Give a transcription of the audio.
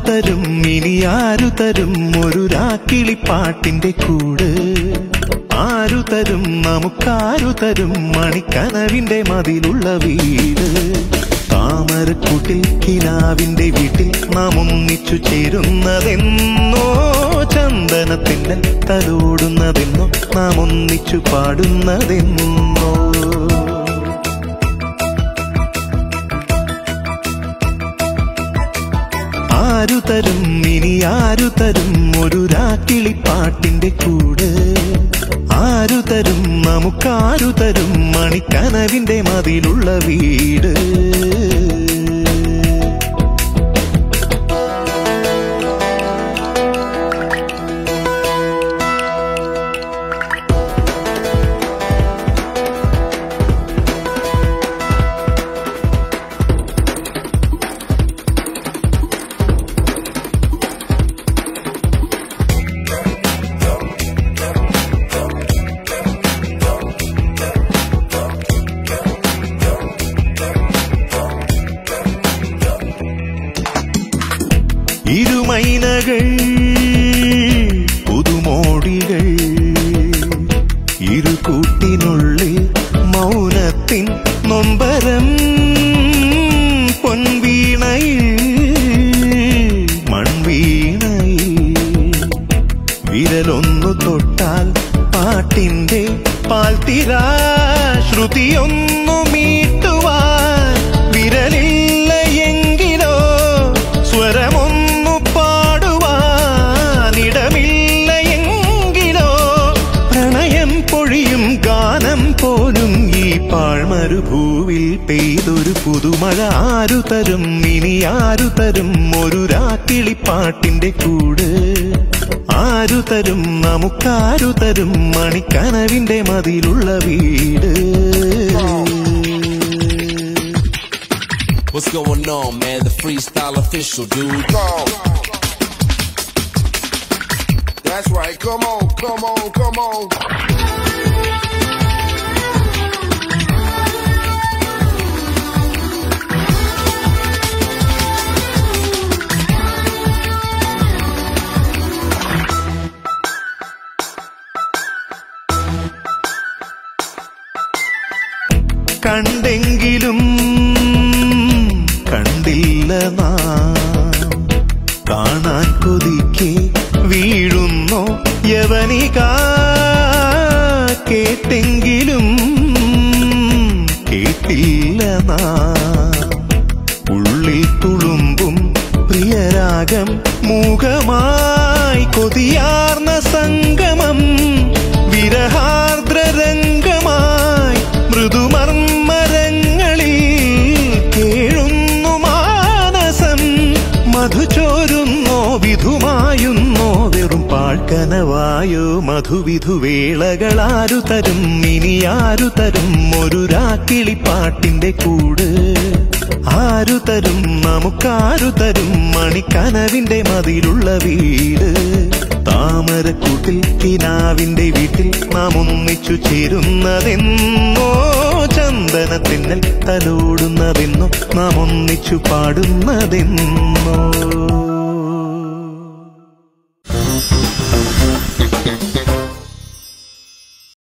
തരും ഇനി ആരു തരും ഒരു രാക്കിളിപ്പാട്ടിന്റെ കൂട് ആരു തരും നമുക്കാരു തരും മണിക്കനവിന്റെ മതിലുള്ള വീട് താമരക്കൂട്ടിൽ കിനാവിന്റെ വീട്ടിൽ നാം ഒന്നിച്ചു ചേരുന്നതെന്നോ ചന്ദനത്തിന്നൽ തലോടുന്നതെന്നോ നാം ഒന്നിച്ചു പാടുന്നതെന്നോ ആരു തരും ഇനി ആരു തരും ഒരു രാക്കിളിപ്പാട്ടിന്റെ കൂട് ആരു തരും നമുക്കാരു തരും മണിക്കനവിന്റെ മതിലുള്ള വീട് ഇരുമൈനകൾ പുതുമോടികൾ ഇരുകൂട്ടിനുള്ളിൽ മൗനത്തിൻ നൊമ്പരം പൊൻവീണയിൽ മൺവീണയിൽ വിരലൊന്നു തൊട്ടാൽ പാട്ടിന്റെ പാൽത്തിരാ ശ്രുതിയൊന്നു മീട്ടുവാൻ വിരലില്ല എങ്കിലോ സ്വരമൊന്നു പാടുവാനിടമില്ല എങ്കിലോ പ്രണയം പൊഴിയും ഗാനം പോലും ഈ പാഴ്മരുഭൂവിൽ പെയ്തൊരു പുതുമഴ ആരു തരും ഇനി ആരു തരും ഒരു രാക്കിളിപ്പാട്ടിന്റെ കൂട് ആരു തരും നമുക്കാരു തരും മണിക്കനവിന്റെ മതിലുള്ള വീട് What's going on, man? The freestyle official, dude. Go. That's right. Come on, come on, come on. കണ്ടെങ്കിലും കണ്ടില്ല നാം കാണാൻ കൊതിക്കെ വീഴുന്നോ യവനിക കേട്ടെങ്കിലും കേട്ടില്ല നാം ഉള്ളിൽ തുളുമ്പും പ്രിയരാഗം മൂകമായി കൊതിയാർന്ന സംഗമം വിരഹാർദ്രരംഗമായി മൃദുമർമ്മരങ്ങളിൽ കേഴുന്നു മാനസം മധു ചോരുന്നോ വിധുമായുന്നോ വെറും പാഴ്ക്കനവായോ മധുവിധുവേളകളാരു തരും ഇനി ആരു തരും ഒരു രാക്കിളിപ്പാട്ടിന്റെ കൂട് ആരു തരും നമുക്കാരു തരും മണിക്കനവിന്റെ മതിലുള്ള വീട് താമരക്കൂട്ടിൽ കിനാവിന്റെ വീട്ടിൽ നാം ഒന്നിച്ചു ചേരുന്നതെന്നോ ചന്ദനത്തിന്നൽ തലോടുന്നതെന്നോ നാം ഒന്നിച്ചു പാടുന്നതെന്നോ